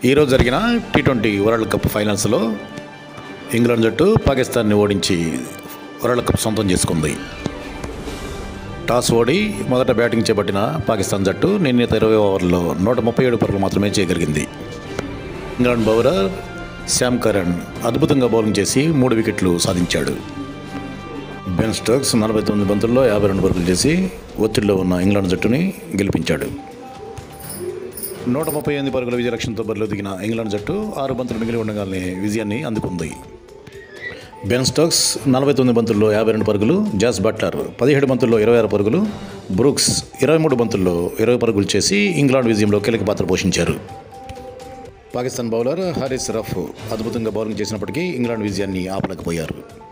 ఈరోజు జరిగిన T twenty world cup ఫైనల్స్లో ఇంగ్లాండ్ జట్టు పాకిస్తాన్ని ఓడించి వరల్డ్ కప్ సొంతం చేసుకుంది టాస్ ఓడి మొదట బ్యాటింగ్ చేపట్టిన పాకిస్తాన్ జట్టు నిర్ణీత ఇరవై ఓవర్లలో నూట ముప్పై ఏడు పరుగులు మాత్రమే చేయగలిగింది ఇంగ్లాండ్ బౌలర్ శామ్ కరణ్ అద్భుతంగా బౌలింగ్ చేసి మూడు వికెట్లు సాధించాడు బెన్ స్టోక్స్ నలభై తొమ్మిది బంతుల్లో యాభై రెండు పరుగులు చేసి ఒత్తిడిలో ఉన్న ఇంగ్లాండ్ జట్టుని గెలిపించాడు నూట ముప్పై ఎనిమిది పరుగుల విజయ లక్ష్యంతో బరిలో దిగిన ఇంగ్లాండ్ జట్టు ఆరు బంతులు మిగిలి ఉండగానే విజయాన్ని అందుకుంది బెన్ స్టోక్స్ నలభై తొమ్మిది బంతుల్లో యాభై రెండు పరుగులు జాస్ బట్లర్ పదిహేడు బంతుల్లో ఇరవై ఆరు పరుగులు బ్రూక్స్ ఇరవై మూడు బంతుల్లో ఇరవై పరుగులు చేసి ఇంగ్లాండ్ విజయంలో కీలక పాత్ర పోషించారు పాకిస్తాన్ బౌలర్ హారిస్ రఫ్ అద్భుతంగా బౌలింగ్ చేసినప్పటికీ ఇంగ్లాండ్ విజయాన్ని ఆపలేకపోయారు